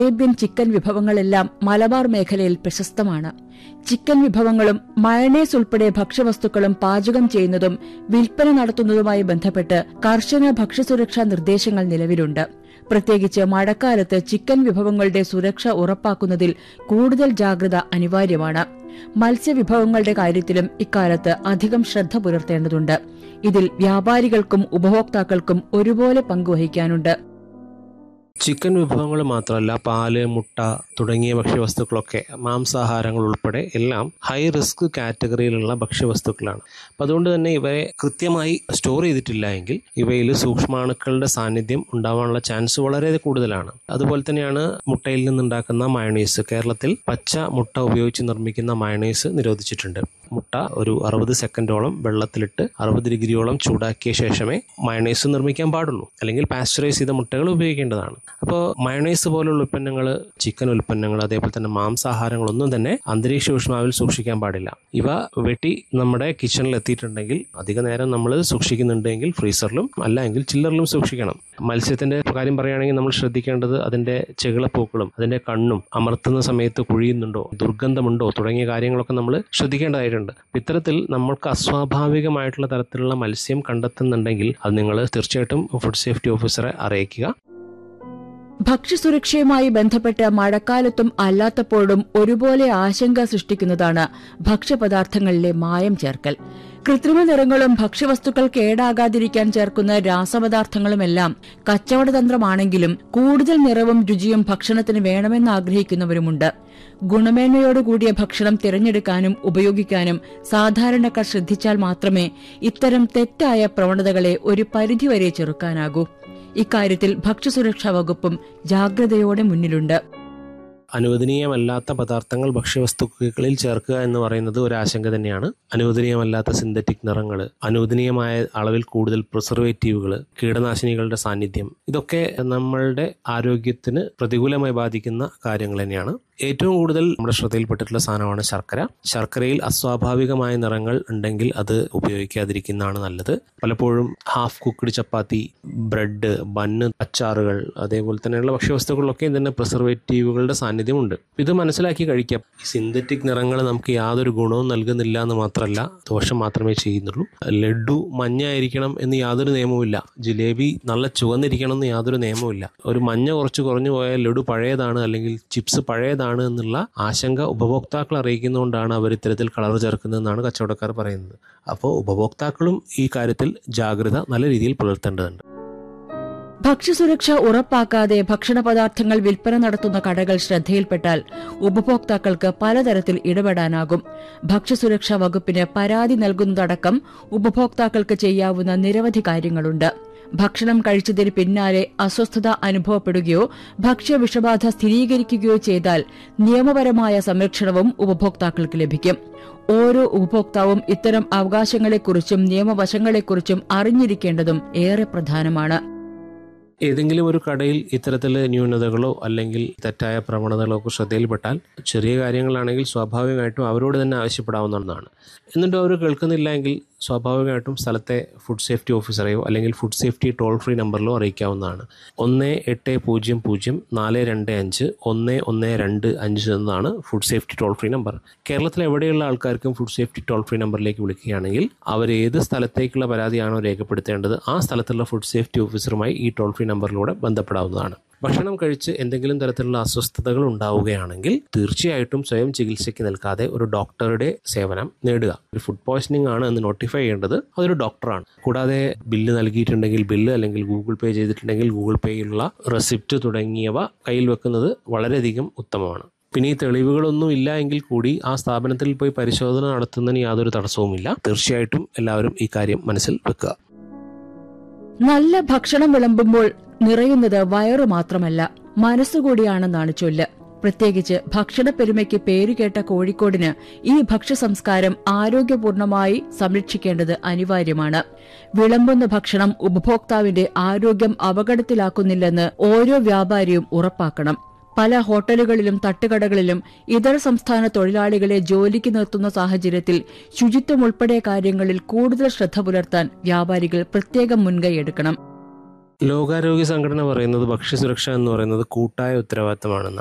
Arabian chicken വിഭവങ്ങളെല്ലാം Malabar മേഖലയിൽ പ്രശസ്തമാണ് chicken വിഭവങ്ങളും മയണേസ് ഉൾപ്പെടെ ഭക്ഷ്യവസ്തുക്കളും പാചകം ചെയ്യുന്നതും വിൽപ്പന നടത്തുന്നതുമായി ബന്ധപ്പെട്ട് കർശന ഭക്ഷ്യസുരക്ഷാ നിർദ്ദേശങ്ങൾ നിലവിലുണ്ട് പ്രത്യേകിച്ച് മഴക്കാലത്ത് ചിക്കൻ വിഭവങ്ങളുടെ സുരക്ഷ ഉറപ്പാക്കുന്നതിൽ കൂടുതൽ ജാഗ്രത അനിവാര്യമാണ് മത്സ്യവിഭവങ്ങളുടെ കാര്യത്തിലും ഇക്കാലത്ത് അധികം ശ്രദ്ധ പുലർത്തേണ്ടതുണ്ട് ഇതിൽ വ്യാപാരികൾക്കും ഉപഭോക്താക്കൾക്കും ഒരുപോലെ പങ്കുവഹിക്കാനുണ്ട് ചിക്കൻ വിഭവങ്ങൾ മാത്രമല്ല പാല് മുട്ട തുടങ്ങിയ ഭക്ഷ്യവസ്തുക്കളൊക്കെ മാംസാഹാരങ്ങൾ ഉൾപ്പെടെ എല്ലാം ഹൈ റിസ്ക് കാറ്റഗറിയിലുള്ള ഭക്ഷ്യവസ്തുക്കളാണ് അപ്പം അതുകൊണ്ട് തന്നെ ഇവയെ കൃത്യമായി സ്റ്റോർ ചെയ്തിട്ടില്ല എങ്കിൽ ഇവയിൽ സൂക്ഷ്മാണുക്കളുടെ സാന്നിധ്യം ഉണ്ടാവാനുള്ള ചാൻസ് വളരെ കൂടുതലാണ് അതുപോലെ തന്നെയാണ് മുട്ടയിൽ നിന്നുണ്ടാക്കുന്ന മയണൈസ് കേരളത്തിൽ പച്ച മുട്ട ഉപയോഗിച്ച് നിർമ്മിക്കുന്ന മയണൈസ് നിരോധിച്ചിട്ടുണ്ട് മുട്ട ഒരു അറുപത് സെക്കൻഡോളം വെള്ളത്തിലിട്ട് അറുപത് ഡിഗ്രിയോളം ചൂടാക്കിയ ശേഷമേ മയണൈസ് നിർമ്മിക്കാൻ പാടുള്ളൂ അല്ലെങ്കിൽ പാസ്ചറൈസ് ചെയ്ത മുട്ടകൾ ഉപയോഗിക്കേണ്ടതാണ് അപ്പോൾ മയണൈസ് പോലുള്ള ഉൽപ്പന്നങ്ങൾ ചിക്കൻ ഉൽപ്പന്നങ്ങൾ അതേപോലെ തന്നെ മാംസാഹാരങ്ങളൊന്നും തന്നെ അന്തരീക്ഷ ഊഷ്മാവിൽ സൂക്ഷിക്കാൻ പാടില്ല ഇവ വെട്ടി നമ്മുടെ കിച്ചണിൽ എത്തിയിട്ടുണ്ടെങ്കിൽ അധിക നേരം നമ്മൾ സൂക്ഷിക്കുന്നുണ്ടെങ്കിൽ ഫ്രീസറിലും അല്ല എങ്കിൽ ചില്ലറിലും സൂക്ഷിക്കണം മത്സ്യത്തിന്റെ കാര്യം പറയുകയാണെങ്കിൽ നമ്മൾ ശ്രദ്ധിക്കേണ്ടത് അതിന്റെ ചെകിളപ്പൂക്കളും അതിന്റെ കണ്ണും അമർത്തുന്ന സമയത്ത് കുഴിയുന്നുണ്ടോ ദുർഗന്ധമുണ്ടോ തുടങ്ങിയ കാര്യങ്ങളൊക്കെ നമ്മൾ ശ്രദ്ധിക്കേണ്ടതായിട്ടുണ്ട് ഇത്തരത്തിൽ നമ്മൾക്ക് അസ്വാഭാവികമായിട്ടുള്ള തരത്തിലുള്ള മത്സ്യം കണ്ടെത്തുന്നുണ്ടെങ്കിൽ അത് നിങ്ങൾ തീർച്ചയായിട്ടും ഫുഡ് സേഫ്റ്റി ഓഫീസറെ അറിയിക്കുക ഭക്ഷ്യസുരക്ഷയുമായി ബന്ധപ്പെട്ട് മഴക്കാലത്തും അല്ലാത്തപ്പോഴും ഒരുപോലെ ആശങ്ക സൃഷ്ടിക്കുന്നതാണ് ഭക്ഷ്യപദാർത്ഥങ്ങളിലെ മായം ചേർക്കൽ കൃത്രിമ നിറങ്ങളും ഭക്ഷ്യവസ്തുക്കൾ കേടാകാതിരിക്കാൻ ചേർക്കുന്ന രാസപദാർത്ഥങ്ങളുമെല്ലാം കച്ചവടതന്ത്രമാണെങ്കിലും കൂടുതൽ നിറവും രുചിയും ഭക്ഷണത്തിന് വേണമെന്ന് ആഗ്രഹിക്കുന്നവരുമുണ്ട് ഗുണമേന്മയോടുകൂടിയ ഭക്ഷണം തിരഞ്ഞെടുക്കാനും ഉപയോഗിക്കാനും സാധാരണക്കാർ ശ്രദ്ധിച്ചാൽ മാത്രമേ ഇത്തരം തെറ്റായ പ്രവണതകളെ ഒരു പരിധിവരെ ചെറുക്കാനാകൂ ഇക്കാര്യത്തിൽ ഭക്ഷ്യസുരക്ഷാ വകുപ്പും ജാഗ്രതയോടെ മുന്നിലുണ്ട് അനുവദനീയമല്ലാത്ത പദാർത്ഥങ്ങൾ ഭക്ഷ്യവസ്തുക്കളിൽ ചേർക്കുക എന്ന് പറയുന്നത് ഒരു ആശങ്ക തന്നെയാണ് അനുവദനീയമല്ലാത്ത സിന്തറ്റിക് നിറങ്ങൾ അനുവദനീയമായ അളവിൽ കൂടുതൽ പ്രിസർവേറ്റീവുകൾ കീടനാശിനികളുടെ സാന്നിധ്യം ഇതൊക്കെ നമ്മളുടെ ആരോഗ്യത്തിന് പ്രതികൂലമായി ബാധിക്കുന്ന കാര്യങ്ങൾ തന്നെയാണ് ഏറ്റവും കൂടുതൽ നമ്മുടെ ശ്രദ്ധയിൽപ്പെട്ടിട്ടുള്ള സാധനമാണ് ശർക്കര ശർക്കരയിൽ അസ്വാഭാവികമായ നിറങ്ങൾ ഉണ്ടെങ്കിൽ അത് ഉപയോഗിക്കാതിരിക്കുന്നതാണ് നല്ലത് പലപ്പോഴും half cooked chapati bread bun അച്ചാറുകൾ അതേപോലെ തന്നെയുള്ള ഭക്ഷ്യവസ്തുക്കളിലൊക്കെ തന്നെ പ്രിസർവേറ്റീവുകളുടെ സാന്നിധ്യമുണ്ട് ഇത് മനസ്സിലാക്കി കഴിക്കാം ഈ സിന്തറ്റിക് നിറങ്ങൾ നമുക്ക് യാതൊരു ഗുണവും നൽകുന്നില്ല എന്ന് മാത്രമല്ല ദോഷം മാത്രമേ ചെയ്യുന്നുള്ളൂ ലഡു മഞ്ഞായിരിക്കണം എന്ന് യാതൊരു നിയമവുമില്ല ജിലേബി നല്ല ചുവന്നിരിക്കണം എന്ന് യാതൊരു നിയമവുമില്ല ഒരു മഞ്ഞ കുറച്ച് കുറഞ്ഞു പോയാൽ ലഡു പഴയതാണ് അല്ലെങ്കിൽ ചിപ്സ് പഴയതാണ് എന്നുള്ള ആശങ്ക ഉപഭോക്താക്കൾ അറിയിക്കുന്നതുകൊണ്ടാണ് അവർ ഇത്തരത്തിൽ കളർ ചേർക്കുന്നതെന്നാണ് കച്ചവടക്കാർ പറയുന്നത് അപ്പോൾ ഉപഭോക്താക്കളും ഈ കാര്യത്തിൽ ജാഗ്രത നല്ല രീതിയിൽ പുലർത്തേണ്ടതുണ്ട് ഭക്ഷ്യസുരക്ഷ ഉറപ്പാക്കാതെ ഭക്ഷണ പദാർത്ഥങ്ങൾ വിൽപ്പന നടത്തുന്ന കടകൾ ശ്രദ്ധയിൽപ്പെട്ടാൽ ഉപഭോക്താക്കൾക്ക് പലതരത്തിൽ ഇടപെടാനാകും ഭക്ഷ്യസുരക്ഷാ വകുപ്പിന് പരാതി നൽകുന്നതടക്കം ഉപഭോക്താക്കൾക്ക് ചെയ്യാവുന്ന നിരവധി കാര്യങ്ങളുണ്ട് ഭക്ഷണം കഴിച്ചതിന് പിന്നാലെ അസ്വസ്ഥത അനുഭവപ്പെടുകയോ ഭക്ഷ്യ വിഷബാധ സ്ഥിരീകരിക്കുകയോ ചെയ്താൽ നിയമപരമായ സംരക്ഷണവും ഉപഭോക്താക്കൾക്ക് ലഭിക്കും ഓരോ ഉപഭോക്താവും ഇത്തരം അവകാശങ്ങളെക്കുറിച്ചും നിയമവശങ്ങളെക്കുറിച്ചും അറിഞ്ഞിരിക്കേണ്ടതും ഏറെ പ്രധാനമാണ് ഏതെങ്കിലും ഒരു കടയിൽ ഇത്തരത്തിൽ ന്യൂനതകളോ അല്ലെങ്കിൽ തെറ്റായ പ്രവണതകളോ ഒക്കെ ശ്രദ്ധയിൽപ്പെട്ടാൽ ചെറിയ കാര്യങ്ങളാണെങ്കിൽ സ്വാഭാവികമായിട്ടും അവരോട് തന്നെ ആവശ്യപ്പെടാവുന്നതാണ് എന്നിട്ട് അവർ കേൾക്കുന്നില്ല എങ്കിൽ സ്വാഭാവികമായിട്ടും സ്ഥലത്തെ ഫുഡ് സേഫ്റ്റി ഓഫീസറെയോ അല്ലെങ്കിൽ ഫുഡ് സേഫ്റ്റി ടോൾ ഫ്രീ നമ്പറിലോ അറിയിക്കാവുന്നതാണ് ഒന്ന് എട്ട് പൂജ്യം പൂജ്യം നാല് രണ്ട് അഞ്ച് ഒന്ന് ഒന്ന് രണ്ട് അഞ്ച് എന്നതാണ് food safety toll free number കേരളത്തിലെ എവിടെയുള്ള ആൾക്കാർക്കും ഫുഡ് സേഫ്റ്റി ടോൾ ഫ്രീ നമ്പറിലേക്ക് വിളിക്കുകയാണെങ്കിൽ അവർ ഏത് സ്ഥലത്തേക്കുള്ള പരാതിയാണോ രേഖപ്പെടുത്തേണ്ടത് ആ സ്ഥലത്തുള്ള ഫുഡ് സേഫ്റ്റി ഓഫീസറുമായി ഈ ടോൾ ഫ്രീ നമ്പറിലൂടെ ബന്ധപ്പെടാവുന്നതാണ് ഭക്ഷണം കഴിച്ച് എന്തെങ്കിലും തരത്തിലുള്ള അസ്വസ്ഥതകൾ ഉണ്ടാവുകയാണെങ്കിൽ തീർച്ചയായിട്ടും സ്വയം ചികിത്സയ്ക്ക് നിൽക്കാതെ ഒരു ഡോക്ടറുടെ സേവനം നേടുക ഒരു ഫുഡ് പോയ്സണിംഗ് ആണ് എന്ന് നോട്ടിഫൈ ചെയ്യേണ്ടത് അതൊരു ഡോക്ടറാണ് കൂടാതെ ബില്ല് നൽകിയിട്ടുണ്ടെങ്കിൽ ബില്ല് അല്ലെങ്കിൽ ഗൂഗിൾ പേ ചെയ്തിട്ടുണ്ടെങ്കിൽ ഗൂഗിൾ പേയിലുള്ള റെസിപ്റ്റ് തുടങ്ങിയവ കയ്യിൽ വെക്കുന്നത് വളരെയധികം ഉത്തമമാണ് പിന്നെ ഈ തെളിവുകളൊന്നും ഇല്ല എങ്കിൽ കൂടി ആ സ്ഥാപനത്തിൽ പോയി പരിശോധന നടത്തുന്നതിന് യാതൊരു തടസ്സവുമില്ല തീർച്ചയായിട്ടും എല്ലാവരും ഈ കാര്യം മനസ്സിൽ വെക്കുക നല്ല ഭക്ഷണം വിളമ്പുമ്പോൾ നിറയുന്നത് വയറു മാത്രമല്ല മനസ്സുകൂടിയാണെന്നാണ് ചൊല്ല് പ്രത്യേകിച്ച് ഭക്ഷണപ്പെരുമയ്ക്ക് പേരുകേട്ട കോഴിക്കോടിന് ഈ ഭക്ഷ്യ സംസ്കാരം ആരോഗ്യപൂർണമായി സംരക്ഷിക്കേണ്ടത് അനിവാര്യമാണ് വിളമ്പുന്ന ഭക്ഷണം ഉപഭോക്താവിന്റെ ആരോഗ്യം അപകടത്തിലാക്കുന്നില്ലെന്ന് ഓരോ വ്യാപാരിയും ഉറപ്പാക്കണം പല ഹോട്ടലുകളിലും തട്ടുകടകളിലും ഇതര സംസ്ഥാന തൊഴിലാളികളെ ജോലിക്ക് നിർത്തുന്ന സാഹചര്യത്തിൽ ശുചിത്വം ഉൾപ്പെടെ കാര്യങ്ങളിൽ കൂടുതൽ ശ്രദ്ധ പുലർത്താൻ വ്യാപാരികൾ പ്രത്യേകം മുൻകൈയെടുക്കണം ലോകാരോഗ്യ സംഘടന പറയുന്നത് ഭക്ഷ്യസുരക്ഷ എന്ന് പറയുന്നത് കൂട്ടായ ഉത്തരവാദിത്തമാണെന്നാണ്